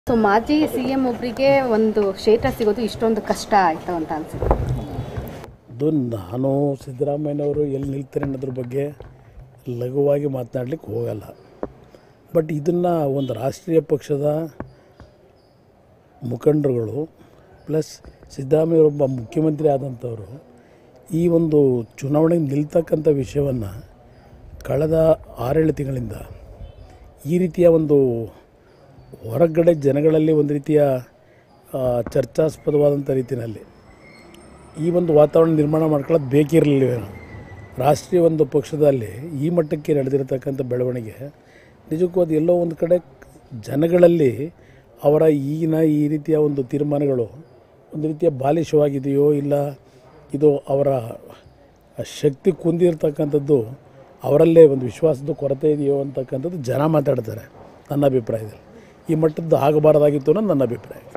so ಮಾಜಿ C M ಒಬ್ಬರಿಗೆ ಒಂದು ಕ್ಷೇತ್ರ ಸಿಗೋದು ಇಷ್ಟೊಂದು ಕಷ್ಟ ಆಯಿತು ಅಂತ ಅನ್ಸುತ್ತೆ ಅದು ನಾನು ಸಿದ್ದರಾಮಯ್ಯನವರು ಎಲ್ಲಿ ನಿಲ್ತಾರೆ ಅನ್ನೋದ್ರ ಬಗ್ಗೆ ಲಘುವಾಗಿ ಮಾತನಾಡ್ಲಿಕ್ಕೆ ಹೋಗಲ್ಲ ಬಟ್ ಇದನ್ನು ಒಂದು ರಾಷ್ಟ್ರೀಯ ಪಕ್ಷದ ಮುಖಂಡರುಗಳು ಪ್ಲಸ್ ಸಿದ್ದರಾಮಯ್ಯವರೊಬ್ಬ ಮುಖ್ಯಮಂತ್ರಿ ಆದಂಥವರು ಈ ಒಂದು ಚುನಾವಣೆಗೆ ನಿಲ್ತಕ್ಕಂಥ ವಿಷಯವನ್ನು ಕಳೆದ ಆರೇಳು ತಿಂಗಳಿಂದ ಈ ರೀತಿಯ ಒಂದು ಹೊರಗಡೆ ಜನಗಳಲ್ಲಿ ಒಂದು ರೀತಿಯ ಆ, ಚರ್ಚಾಸ್ಪದವಾದಂಥ ರೀತಿಯಲ್ಲಿ ಈ ಒಂದು ವಾತಾವರಣ ನಿರ್ಮಾಣ ಮಾಡ್ಕೊಳ್ಳೋದು ಬೇಕಿರಲಿಲ್ವೇನೋ ರಾಷ್ಟ್ರೀಯ ಒಂದು ಪಕ್ಷದಲ್ಲಿ ಈ ಮಟ್ಟಕ್ಕೆ ನಡೆದಿರತಕ್ಕಂಥ ಬೆಳವಣಿಗೆ ನಿಜಕ್ಕೂ ಅದು ಎಲ್ಲೋ ಒಂದು ಕಡೆ ಜನಗಳಲ್ಲಿ ಅವರ ಈಗಿನ ಈ ರೀತಿಯ ಒಂದು ತೀರ್ಮಾನಗಳು ಒಂದು ರೀತಿಯ ಬಾಲಿಶವಾಗಿದೆಯೋ ಇಲ್ಲ ಇದು ಅವರ ಶಕ್ತಿ ಕುಂದಿರ್ತಕ್ಕಂಥದ್ದು ಅವರಲ್ಲೇ ಒಂದು ವಿಶ್ವಾಸದ ಕೊರತೆ ಇದೆಯೋ ಅಂತಕ್ಕಂಥದ್ದು ಜನ ಮಾತಾಡ್ತಾರೆ ನನ್ನ ಅಭಿಪ್ರಾಯದಲ್ಲಿ ಈ ಮಟ್ಟದ್ದು ಆಗಬಾರ್ದಾಗಿತ್ತು ಅನ್ನೋದು ನನ್ನ ಅಭಿಪ್ರಾಯ